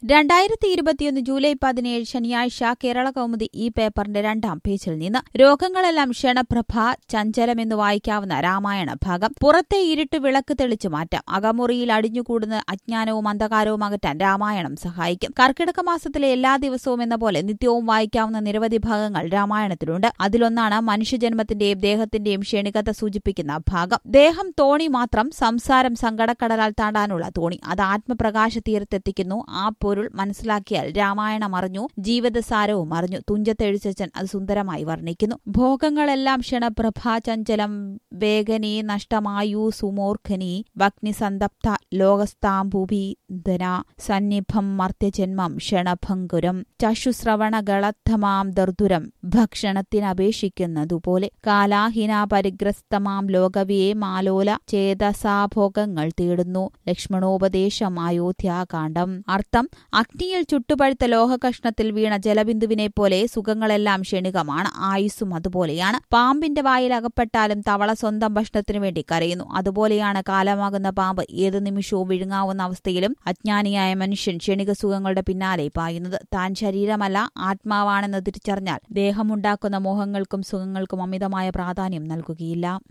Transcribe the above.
രണ്ടായിരത്തി ഇരുപത്തിയൊന്ന് ജൂലൈ പതിനേഴ് ശനിയാഴ്ച കേരള കൗമുദി ഈ പേപ്പറിന്റെ രണ്ടാം പേജിൽ നിന്ന് രോഗങ്ങളെല്ലാം ക്ഷണപ്രഭ ചഞ്ചലമെന്ന് വായിക്കാവുന്ന രാമായണ ഭാഗം പുറത്തെ ഇരുട്ട് വിളക്ക് തെളിച്ചു മാറ്റാം അകമുറിയിൽ അടിഞ്ഞുകൂടുന്ന അജ്ഞാനവും അന്ധകാരവും അകറ്റാൻ രാമായണം സഹായിക്കും കർക്കിടക മാസത്തിലെ എല്ലാ ദിവസവും എന്ന പോലെ നിത്യവും വായിക്കാവുന്ന നിരവധി ഭാഗങ്ങൾ രാമായണത്തിലുണ്ട് അതിലൊന്നാണ് മനുഷ്യജന്മത്തിന്റെയും ദേഹത്തിന്റെയും ക്ഷണികത സൂചിപ്പിക്കുന്ന ഭാഗം ദേഹം തോണി മാത്രം സംസാരം സങ്കടക്കടലാൽ താണ്ടാനുള്ള തോണി അത് ആത്മപ്രകാശ തീരത്തെത്തിക്കുന്നു ആ പൊരുൾ മനസ്സിലാക്കിയാൽ രാമായണം അറിഞ്ഞു ജീവിതസാരവും അറിഞ്ഞു തുഞ്ചത്തെഴുച്ചൻ അത് സുന്ദരമായി വർണ്ണിക്കുന്നു ഭോഗങ്ങളെല്ലാം ക്ഷണപ്രഭാചഞ്ചലം വേഗനീ നഷ്ടമായു സുമൂർഖനി ഭഗ്നിസന്തപ്ത ലോകസ്ഥാംബുഭീധന സന്നിഭം മർത്യജന്മം ക്ഷണഭങ്കുരം ചശുശ്രവണകളത്തമാം ദർദുരം ഭക്ഷണത്തിനപേക്ഷിക്കുന്നതുപോലെ കാലാഹിന പരിഗ്രസ്തമാം ലോകവിയെ മാലോല ചേതസാഭോഗങ്ങൾ തേടുന്നു ലക്ഷ്മണോപദേശം അയോധ്യാകാന്ഡം അർത്ഥം അഗ്നിയിൽ ചുട്ടുപഴുത്ത ലോഹകഷ്ണത്തിൽ വീണ ജലബിന്ദുവിനെ പോലെ സുഖങ്ങളെല്ലാം ക്ഷണികമാണ് ആയുസ്സും അതുപോലെയാണ് പാമ്പിന്റെ വായിൽ അകപ്പെട്ടാലും തവള സ്വന്തം ഭക്ഷണത്തിനു വേണ്ടി കരയുന്നു അതുപോലെയാണ് കാലമാകുന്ന പാമ്പ് ഏത് നിമിഷവും വിഴുങ്ങാവുന്ന അവസ്ഥയിലും അജ്ഞാനിയായ മനുഷ്യൻ ക്ഷണിക സുഖങ്ങളുടെ പിന്നാലെ പായുന്നത് താൻ ശരീരമല്ല ആത്മാവാണെന്ന് തിരിച്ചറിഞ്ഞാൽ ദേഹമുണ്ടാക്കുന്ന മോഹങ്ങൾക്കും സുഖങ്ങൾക്കും അമിതമായ പ്രാധാന്യം നൽകുകയില്ല